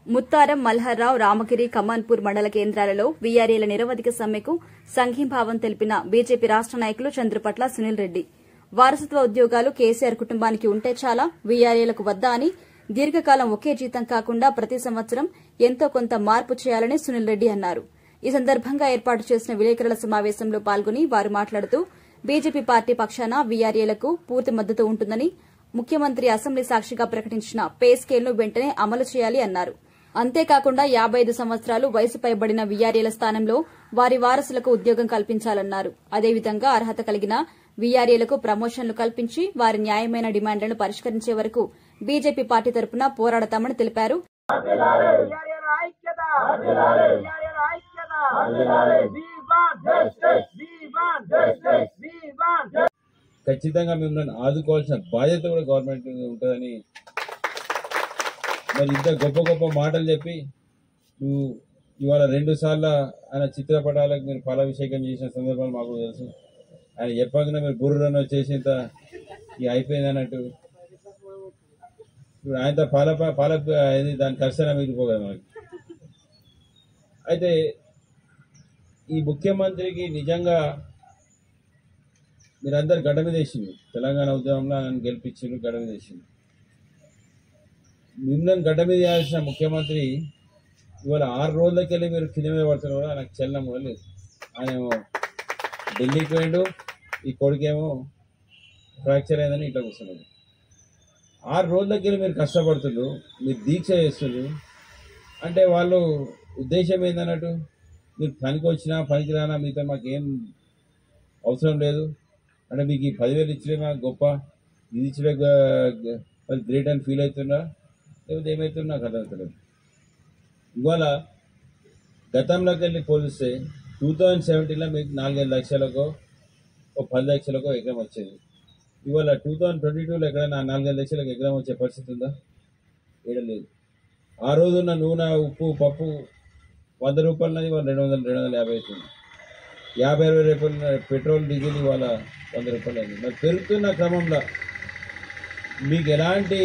ముత్తారం మల్హర్రావు రామగిరి కమాన్పూర్ మండల కేంద్రాలలో వీఆర్ఏల నిరవధిక సమ్మెకు సంఘీభావం తెలిపిన బీజేపీ రాష్ట నాయకులు చంద్రపట్ల సునీల్ రెడ్డి వారసత్వ ఉద్యోగాలు కేసీఆర్ కుటుంబానికి ఉంటే చాలా వీఆర్ఏలకు వద్దా అని దీర్ఘకాలం ఒకే జీతం కాకుండా ప్రతి సంవత్సరం ఎంతో కొంత మార్పు చేయాలని సునీల్ రెడ్డి అన్నారు ఈ సందర్భంగా ఏర్పాటు చేసిన విలేకరుల సమావేశంలో పాల్గొని వారు మాట్లాడుతూ బీజేపీ పార్టీ పక్షాన వీఆర్ఏలకు పూర్తి మద్దతు ఉంటుందని ముఖ్యమంత్రి అసెంబ్లీ సాక్షిగా ప్రకటించిన పే స్కేల్ను వెంటనే అమలు చేయాలి అన్నారు అంతేకాకుండా యాబై ఐదు సంవత్సరాలు వయసు పైబడిన వీఆర్ఏల స్థానంలో వారి వారసులకు ఉద్యోగం కల్పించాలన్నారు అదేవిధంగా అర్హత కలిగిన వీఆర్ఏలకు ప్రమోషన్లు కల్పించి వారి న్యాయమైన డిమాండ్లను పరిష్కరించే వరకు బీజేపీ పార్టీ తరపున పోరాడతామని తెలిపారు వీఆర్ఏల ఐక్యత వీఆర్ఏల ఐక్యత వీవాన్ వీవాన్ వీవాన్ ఖచ్చితంగా మిమ్మల్ని ఆదుకోవాల్సిన బాధ్యత కూడా గవర్నమెంట్ ఉంటుందని మరి ఇంత గొప్ప గొప్ప మాటలు చెప్పి నువ్వు ఇవాళ రెండు సార్లు ఆయన చిత్రపటాలకు మీరు ఫలాభిషేకం చేసిన సందర్భాలు మాకు తెలుసు ఆయన చెప్పగానే మీరు బుర్రను వచ్చేసింత ఇక అయిపోయింది అన్నట్టు ఇప్పుడు ఆయనతో పాల పాల ఇది దాని ఖర్చు మిగిలిపోగదు మనకి అయితే ఈ ముఖ్యమంత్రికి నిజంగా మీరందరు గడ్డ మీద వేసింది తెలంగాణ ఉద్యమంలో ఆయన గెలిపించిండ్రు గడ్డ మీద వేసింది మిమ్మల్ని గడ్డ మీద వేయాల్సిన ముఖ్యమంత్రి ఇవాళ ఆరు రోజులకి వెళ్ళి మీరు కింద మీద పడుతున్నారు కూడా నాకు చెల్లం కూడా లేదు ఆయన ఏమో ఢిల్లీకి పోయిండు ఈ కొడుకేమో ఫ్రాక్చర్ అయిందని ఇట్లా కూర్చున్నాడు ఆరు రోజులకి వెళ్ళి మీరు కష్టపడుతుండ్రు మీరు దీక్ష చేస్తుండ్రు అంటే వాళ్ళు ఉద్దేశం ఏందన్నట్టు మీరు పనికి వచ్చినా పనికి రానా మీతో మాకేం అవసరం లేదు అంటే మీకు ఈ పదివేలు ఇచ్చలే నాకు గొప్ప ఇది ఇచ్చలే మరి గ్రేట్ అని ఫీల్ అవుతుందా లేకపోతే ఏమవుతుందో నాకు అర్థమవుతలేదు ఇవాళ గతంలోకి వెళ్ళి పోలిస్తే టూ థౌజండ్ సెవెంటీన్లో మీకు నాలుగైదు లక్షలకు ఒక పది లక్షలకు ఎకరం వచ్చేది ఇవాళ టూ థౌజండ్ ట్వంటీ టూలో ఎక్కడైనా నాలుగైదు లక్షలకు ఎకరం వచ్చే పరిస్థితి ఉందా ఏడ లేదు ఆ రోజున్న నూనె ఉప్పు పప్పు వంద రూపాయలది ఇవాళ రెండు వందలు రెండు వందల యాభై అవుతుంది యాభై అరవై రూపాయల పెట్రోల్ డీజిల్ ఇవాళ వంద రూపాయలు అయింది మరి పెరుగుతున్న క్రమంలో మీకు ఎలాంటి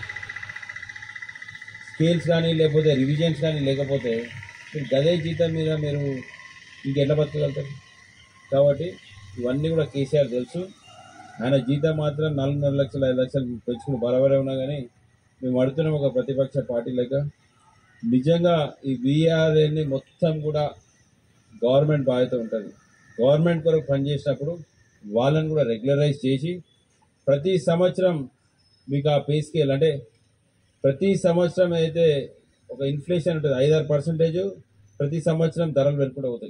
స్కేల్స్ కానీ లేకపోతే రివిజన్స్ కానీ లేకపోతే మీరు గదే జీతం మీద మీరు ఇంకెట్లా బతకగలుగుతారు కాబట్టి ఇవన్నీ కూడా కేసీఆర్ తెలుసు ఆయన జీతం మాత్రం నాలుగున్నర లక్షలు ఐదు లక్షలు పెంచుకుని బలబడే ఉన్నా కానీ మేము అడుగుతున్నాం ఒక ప్రతిపక్ష పార్టీ లెక్క నిజంగా ఈ వీఆర్ఏని మొత్తం కూడా గవర్నమెంట్ బాధ్యత ఉంటుంది గవర్నమెంట్ కొరకు పనిచేసినప్పుడు వాళ్ళని కూడా రెగ్యులరైజ్ చేసి ప్రతి సంవత్సరం మీకు ఆ పే స్కేల్ అంటే ప్రతి సంవత్సరం అయితే ఒక ఇన్ఫ్లేషన్ ఉంటుంది ఐదారు పర్సెంటేజ్ ప్రతి సంవత్సరం ధరలు పెరుగుకుంటూ పోతాయి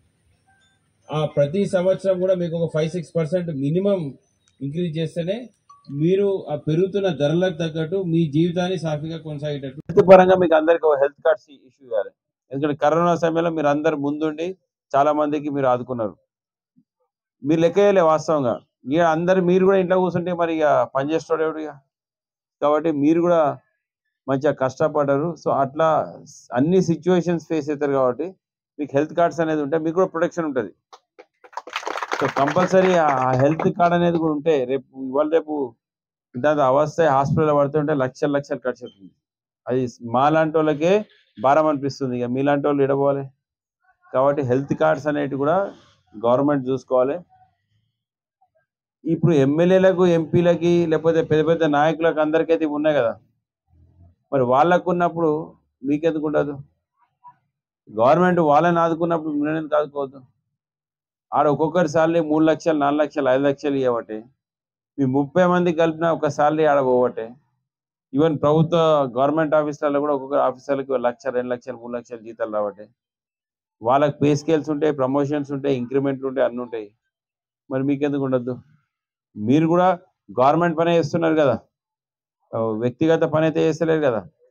ఆ ప్రతి సంవత్సరం కూడా మీకు ఒక five six percent minimum increase చేస్తేనే మీరు ఆ పెరుగుతున్న ధరలకు తగ్గట్టు మీ జీవితాన్ని సాఫీగా కొనసాగేటట్టు హెల్త్ పరంగా మీకు అందరికి ఒక హెల్త్ కార్డ్స్ ఇష్యూ చేయాలి ఎందుకంటే కరోనా సమయంలో మీరు అందరు ముందుండి చాలా మందికి మీరు ఆదుకున్నారు మీరు లెక్క వేయలే వాస్తవంగా ఇక అందరు మీరు కూడా ఇంట్లో కూర్చుంటే మరి ఇక పనిచేస్తాడు ఎవడు ఇక కాబట్టి మీరు కూడా మంచిగా కష్టపడ్డారు సో అట్లా అన్ని సిచ్యువేషన్స్ ఫేస్ అవుతారు కాబట్టి మీకు హెల్త్ కార్డ్స్ అనేది ఉంటే మీకు కూడా ప్రొటెక్షన్ ఉంటుంది సో కంపల్సరీ ఆ హెల్త్ కార్డ్ అనేది కూడా ఉంటే రేపు ఇవాళ రేపు దాని అవస్థ హాస్పిటల్ పడుతుంటే లక్షల లక్షలు ఖర్చు అవుతుంది అది మా లాంటి వాళ్ళకే భారం అనిపిస్తుంది ఇక మీలాంటి వాళ్ళు ఇడపోవాలి కాబట్టి హెల్త్ కార్డ్స్ అనేవి కూడా గవర్నమెంట్ చూసుకోవాలి ఇప్పుడు ఎమ్మెల్యేలకు ఎంపీలకి లేకపోతే పెద్ద పెద్ద నాయకులకు అందరికైతే ఇవి ఉన్నాయి కదా మరి వాళ్ళకు ఉన్నప్పుడు మీకెందుకు ఉండదు గవర్నమెంట్ వాళ్ళని ఆదుకున్నప్పుడు మిమ్మల్ని ఎందుకు ఆదుకోవద్దు ఆడ ఒక్కొక్కరి సార్లు మూడు లక్షలు నాలుగు లక్షలు ఐదు లక్షలు ఇవ్వబట్టే మీ ముప్పై మంది కలిపిన ఒక సాలరీ ఆడ పోవట్టే ఈవెన్ ప్రభుత్వ గవర్నమెంట్ ఆఫీసర్లు కూడా ఒక్కొక్క ఆఫీసర్లకు లక్ష రెండు లక్షలు మూడు లక్షలు జీతాలు రావట్టే వాళ్ళకి పే స్కేల్స్ ఉంటాయి ప్రమోషన్స్ ఉంటాయి ఇంక్రిమెంట్లు ఉంటాయి అన్నీ ఉంటాయి మరి మీకెందుకు ఉండొద్దు మీరు కూడా గవర్నమెంట్ పనే చేస్తున్నారు కదా ఆ, వ్యక్తిగత పని అయితే చేస్తలేరు కదా